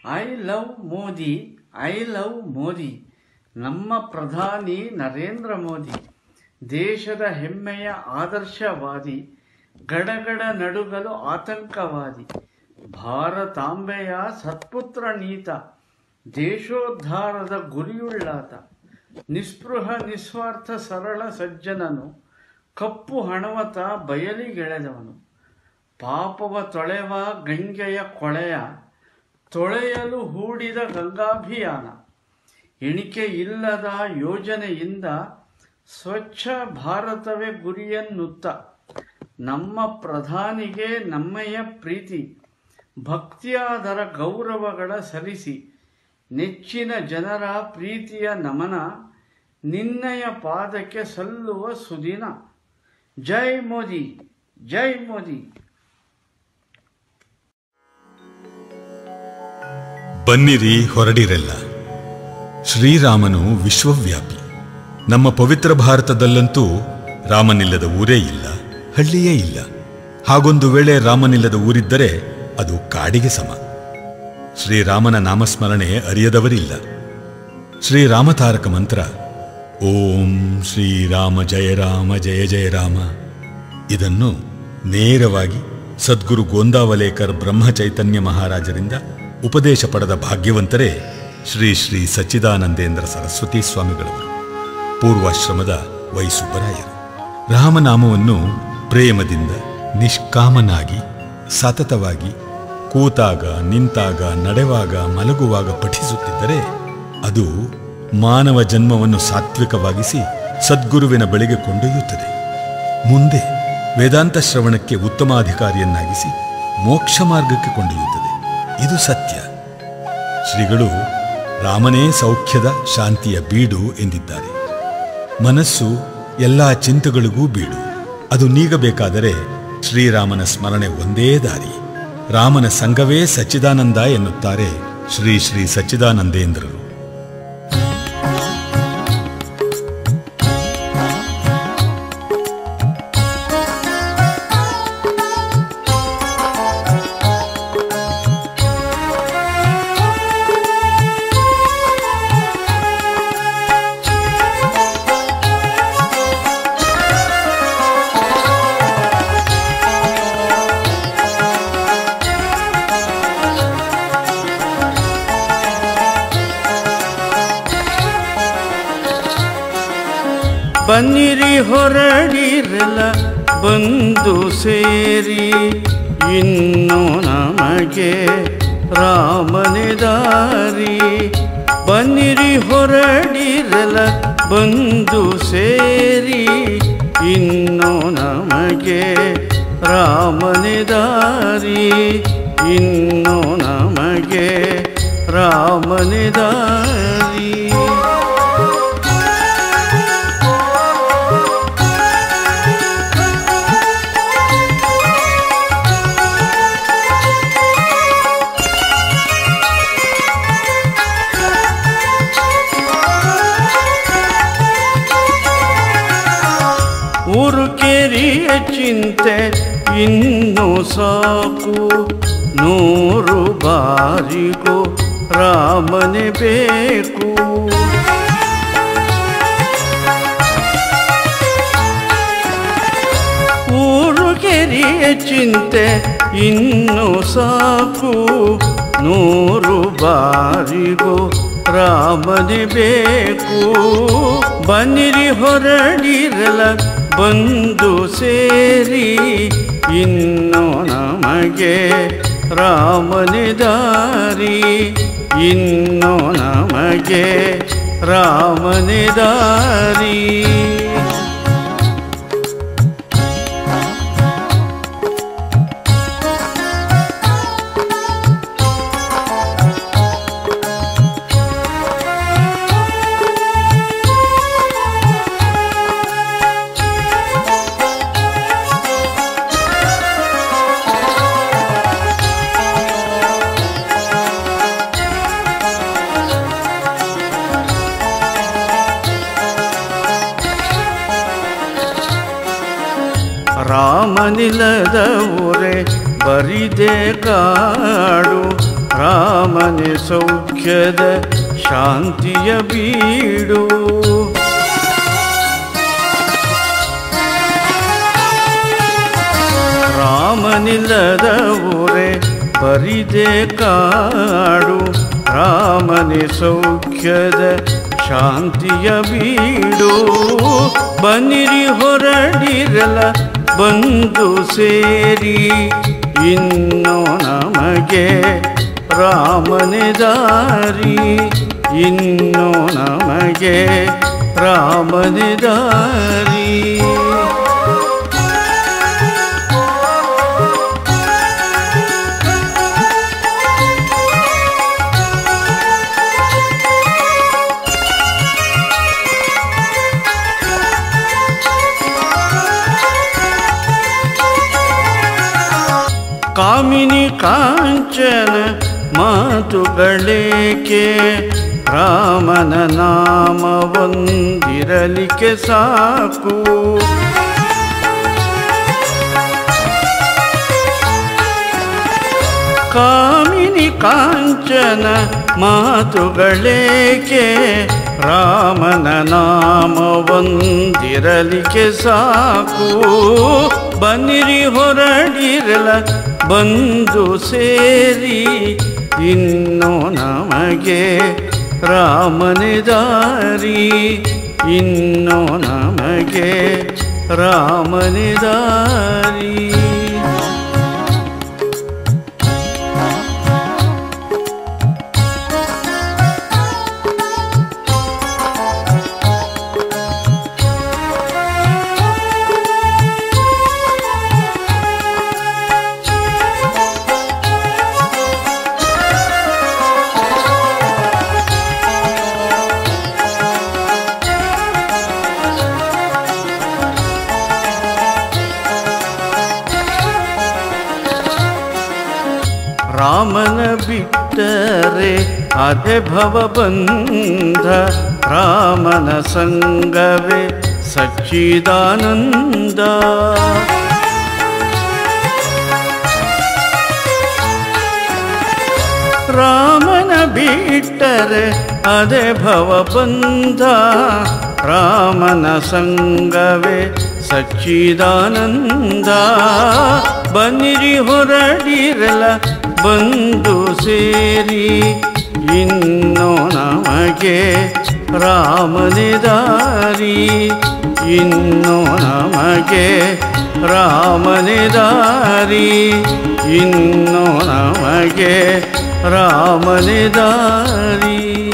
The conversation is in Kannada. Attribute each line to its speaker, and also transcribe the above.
Speaker 1: I love Modi I love Modi ನಮ್ಮ ಪ್ರಧಾನಿ ನರೇಂದ್ರ ಮೋದಿ ದೇಶದ ಹೆಮ್ಮೆಯ ಆದರ್ಶವಾದಿ ಗಡಗಡ ನಡುಗಲು ಆತಂಕವಾದಿ ಭಾರತಾಂಬೆಯ ಸತ್ಪುತ್ರ ನೀತ ದೇಶೋದ್ಧಾರದ ಗುರಿಯುಳ್ಳಾತ ನಿಸ್ಪೃಹ ನಿಸ್ವಾರ್ಥ ಸರಳ ಸಜ್ಜನನು ಕಪ್ಪು ಹಣವತ ಬಯಲಿಗೆಳೆದವನು ಪಾಪವ ತೊಳೆವ ಗಂಗೆಯ ಕೊಳೆಯ ತೊಳೆಯಲು ಹೂಡಿದ ಗಂಗಾಭಿಯಾನ ಎಣಿಕೆ ಇಲ್ಲದ ಯೋಜನೆಯಿಂದ ಸ್ವಚ್ಛ ಭಾರತವೇ ಗುರಿಯನ್ನುತ್ತ ನಮ್ಮ ಪ್ರಧಾನಿಗೆ ನಮ್ಮಯ್ಯ ಪ್ರೀತಿ ಭಕ್ತಿಯಾದರ ಗೌರವಗಳ ಸಲ್ಲಿಸಿ ನೆಚ್ಚಿನ ಜನರ ಪ್ರೀತಿಯ ನಮನ ನಿನ್ನಯ ಪಾದಕ್ಕೆ ಸಲ್ಲುವ ಸುದಿನ ಜೈ ಮೋದಿ ಜೈ ಮೋದಿ
Speaker 2: ಬನ್ನಿರಿ ಹೊರಡಿರೆಲ್ಲ ಶ್ರೀರಾಮನು ವಿಶ್ವವ್ಯಾಪಿ ನಮ್ಮ ಪವಿತ್ರ ಭಾರತದಲ್ಲಂತೂ ರಾಮನಿಲ್ಲದ ಊರೇ ಇಲ್ಲ ಹಳ್ಳಿಯೇ ಇಲ್ಲ ಹಾಗೊಂದು ವೇಳೆ ರಾಮನಿಲ್ಲದ ಊರಿದ್ದರೆ ಅದು ಕಾಡಿಗೆ ಸಮ ಶ್ರೀರಾಮನ ನಾಮಸ್ಮರಣೆ ಅರಿಯದವರಿಲ್ಲ ಶ್ರೀರಾಮತಾರಕ ಮಂತ್ರ ಓಂ ಶ್ರೀರಾಮ ಜಯ ರಾಮ ಜಯ ಜಯ ರಾಮ ಇದನ್ನು ನೇರವಾಗಿ ಸದ್ಗುರು ಗೋಂದಾವಲೇಕರ್ ಬ್ರಹ್ಮಚೈತನ್ಯ ಮಹಾರಾಜರಿಂದ ಉಪದೇಶ ಪಡೆದ ಭಾಗ್ಯವಂತರೇ ಶ್ರೀ ಶ್ರೀ ಸಚ್ಚಿದಾನಂದೇಂದ್ರ ಸರಸ್ವತಿ ಸ್ವಾಮಿಗಳವರು ಪೂರ್ವಾಶ್ರಮದ ವೈಸುಬ್ಬರಾಯರು ರಾಮನಾಮವನ್ನು ಪ್ರೇಮದಿಂದ ನಿಷ್ಕಾಮನಾಗಿ ಸತತವಾಗಿ ಕೂತಾಗ ನಿಂತಾಗ ನಡೆವಾಗ ಮಲಗುವಾಗ ಪಠಿಸುತ್ತಿದ್ದರೆ ಅದು ಮಾನವ ಜನ್ಮವನ್ನು ಸಾತ್ವಿಕವಾಗಿಸಿ ಸದ್ಗುರುವಿನ ಬಳಿಗೆ ಕೊಂಡೊಯ್ಯುತ್ತದೆ ಮುಂದೆ ವೇದಾಂತ ಶ್ರವಣಕ್ಕೆ ಉತ್ತಮಾಧಿಕಾರಿಯನ್ನಾಗಿಸಿ ಮೋಕ್ಷ ಮಾರ್ಗಕ್ಕೆ ಕೊಂಡೊಯ್ಯುತ್ತದೆ ಇದು ಸತ್ಯ ಶ್ರೀಗಳು ರಾಮನೇ ಸೌಖ್ಯದ ಶಾಂತಿಯ ಬೀಡು ಎಂದಿದ್ದಾರೆ ಮನಸ್ಸು ಎಲ್ಲ ಚಿಂತೆಗಳಿಗೂ ಬೀಡು ಅದು ನೀಗಬೇಕಾದರೆ ಶ್ರೀರಾಮನ ಸ್ಮರಣೆ ಒಂದೇ ದಾರಿ ರಾಮನ ಸಂಘವೇ ಸಚ್ಚಿದಾನಂದ ಎನ್ನುತ್ತಾರೆ ಶ್ರೀ ಶ್ರೀ ಸಚ್ಚಿದಾನಂದೇಂದ್ರರು
Speaker 1: ಬನ್ನಿರಿ ಹೊರಡಿರಲ್ಲ ಬಂದು ಸೇರಿ ಇನ್ನು ನಮಗೆ ರಾಮನೆ ದಾರಿ ಬನ್ನಿರಿ ಹೊರಡಿರಲ್ಲ ಬಂದು ಸೇರಿ ಇನ್ನು ನಮಗೆ ರಾಮನೆ ದಾರಿ ಇನ್ನು ನಮಗೆ ರಾಮನೆ ದಾರಿ ಊರು ಕೆರಿಯ ಚಿಂತೆ ಇನ್ನು ಸಾಕು ನೂರು ಬಾರಿಗೂ ರಾಮನೆ ಬೇಕು ಊರು ಕೆರಿಯ ಚಿಂತೆ ಇನ್ನು ಸಾಕು ನೂರು ಬಾರಿಗೂ ರಾಮನೆ ಬೇಕು ಬನ್ನಿರಿ ಹೊರಡಿರಲ ಬಂದು ಸೇರಿ ಇನ್ನು ನಮಗೆ ರಾಮನೆ ದಾರಿ ಇನ್ನು ನಮಗೆ ರಾಮನೆ ದಾರಿ ರಾಮನಿಲ್ಲದ ಊರೇ ಬರಿದೆ ಕಾಡು ರಾಮನ ರಾಮನೆ ಸೌಖ್ಯದ ಶಾಂತಿಯ ಬೀಡು ರಾಮನಿಲ್ಲದ ಊರೇ ಬರಿದೆ ಕಾಡು ರಾಮನೆ ಸೌಖ್ಯದ ಶಾಂತಿಯ ಬೀಡು ಬನ್ನಿರಿ ಹೊರಡಿರಲ ಬಂದು ಸೇರಿ ಇನ್ನೋ ನಮಗೆ ರಾಮನೆ ದಾರಿ ಇನ್ನೋ ನಮಗೆ ರಾಮನೆ ದಾರಿ ಕಾಮಿನಿ ಕಾಂಚನ ಮಾತುಗಳೇಕೆ ರಾಮನ ನಾಮ ಒಂದಿರಲಿಕ್ಕೆ ಸಾಕು ಕಾಮಿನಿ ಕಾಂಚನ ಮಾತುಗಳೇಕೆ ರಾಮನ ನಾಮ ಒಂದಿರಲಿಕ್ಕೆ ಸಾಕು ಬನ್ನಿರಿ ಹೊರಡಿರಲ ಬಂದು ಸೇರಿ ಇನ್ನೋ ನಮಗೆ ರಾಮನೆ ದಾರಿ ಇನ್ನೋ ನಮಗೆ ರಾಮನೆ ದಾರಿ ರಾಮನ ಬಿಟ್ಟರೆ ಅದೆ ಭವಬಂಧ ರಾಮನ ಸಂಗವೇ ಸಚ್ಚಿದಾನಂದ ರಾಮನ ಬಿಟ್ಟರೆ ಅದೆ ಭವಬಂಧ ರಾಮನ ಸಂಗವೇ ಸಚ್ಚಿದಾನಂದ ಬನ್ನಿರಿ ಹೊರಡಿರಲ ಬಂದು ಸೇರಿ ಇನ್ನೋ ನಮಗೆ ರಾಮನೆ ದಾರಿ ಇನ್ನೋ ನಮಗೆ ರಾಮನೆ ದಾರಿ ಇನ್ನೋ ನಮಗೆ ರಾಮನೆ ದಾರಿ